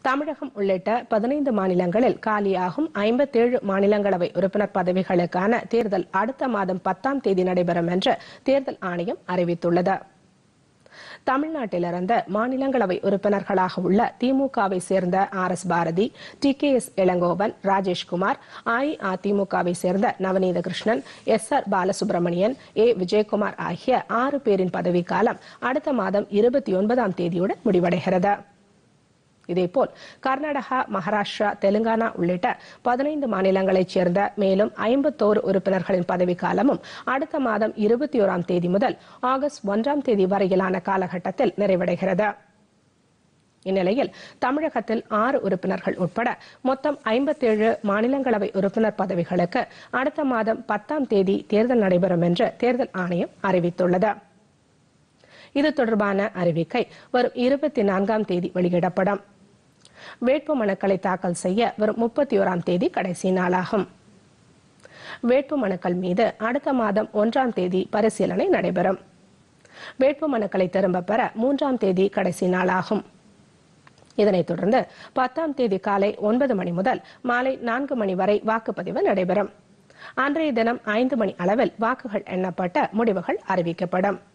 தமிழகம் உள்ளிட்ட பதினைந்து மாநிலங்களில் காலியாகும் ஐம்பத்தேழு மாநிலங்களவை உறுப்பினர் பதவிகளுக்கான தேர்தல் அடுத்த மாதம் பத்தாம் தேதி நடைபெறும் என்று தேர்தல் ஆணையம் அறிவித்துள்ளது தமிழ்நாட்டிலிருந்து மாநிலங்களவை உறுப்பினர்களாக உள்ள திமுகவை சேர்ந்த R S Bharathi T K S Elangovan Rajeshkumar அஇஅதிமுகவை சேர்ந்த Navaneetha Krishnan S R Balasubramanian A Vijayakumar ஆகிய ஆறு பேரின் பதவிக்காலம் அடுத்த மாதம் இருபத்தி ஒன்பதாம் தேதியுடன் முடிவடைகிறது இதேபோல் கர்நாடகா மகாராஷ்டிரா தெலுங்கானா உள்ளிட்ட பதினைந்து மாநிலங்களைச் சேர்ந்த மேலும் ஐம்பத்தோரு உறுப்பினர்களின் பதவிக்காலமும் அடுத்த மாதம் இருபத்தி ஓராம் தேதி முதல் ஆகஸ்ட் ஒன்றாம் தேதி வரையிலான காலகட்டத்தில் நிறைவடைகிறது இந்நிலையில் தமிழகத்தில் ஆறு உறுப்பினர்கள் உட்பட மொத்தம் ஐம்பத்தேழு மாநிலங்களவை உறுப்பினர் பதவிகளுக்கு அடுத்த மாதம் பத்தாம் தேதி தேர்தல் நடைபெறும் என்று தேர்தல் ஆணையம் அறிவித்துள்ளது இது தொடர்பான அறிவிக்கை வரும் இருபத்தி நான்காம் தேதி வெளியிடப்படும் வேட்பு மனுக்களை தாக்கல் செய்ய வரும் முப்பத்தி ஓராம் தேதி கடைசி நாளாகும் வேட்பு மனுக்கள் மீது அடுத்த மாதம் ஒன்றாம் தேதி பரிசீலனை நடைபெறும் வேட்பு மனுக்களை திரும்பப் பெற மூன்றாம் தேதி கடைசி நாளாகும் இதனைத் தொடர்ந்து பத்தாம் தேதி காலை ஒன்பது மணி முதல் மாலை நான்கு மணி வரை வாக்குப்பதிவு நடைபெறும் அன்றைய தினம் ஐந்து மணி அளவில் வாக்குகள் எண்ணப்பட்ட முடிவுகள் அறிவிக்கப்படும்